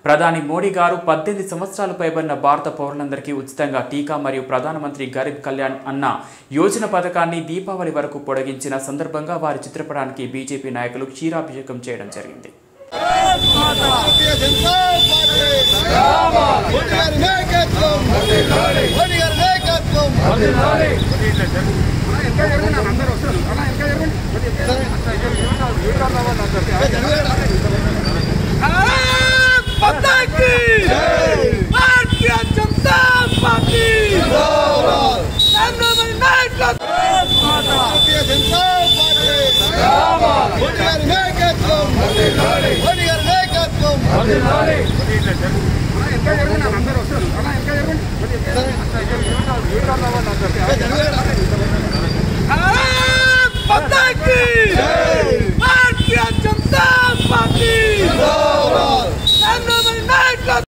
ప్రధాని మోడీ గారు పద్దెనిమిది సంవత్సరాలు పైబడిన భారత పౌరులందరికీ ఉచితంగా టీకా మరియు ప్రధానమంత్రి గరీబ్ కళ్యాణ్ అన్న యోజన పథకాన్ని దీపావళి వరకు పొడిగించిన సందర్భంగా వారి చిత్రపటానికి బీజేపీ నాయకులు క్షీరాభిషేకం చేయడం జరిగింది భారతీయ జనతా పార్టీ మోడీ గారి నాయకత్వం మోడీ గారి నాయకత్వం भारतीय जनता पार्टी नरेंद्र मोदी नायकत्व భారతీయ జనతా పార్టీ మోడీ గారి నాయకత్వం మోడీ గారి నాయకత్వం అందరూ వస్తారు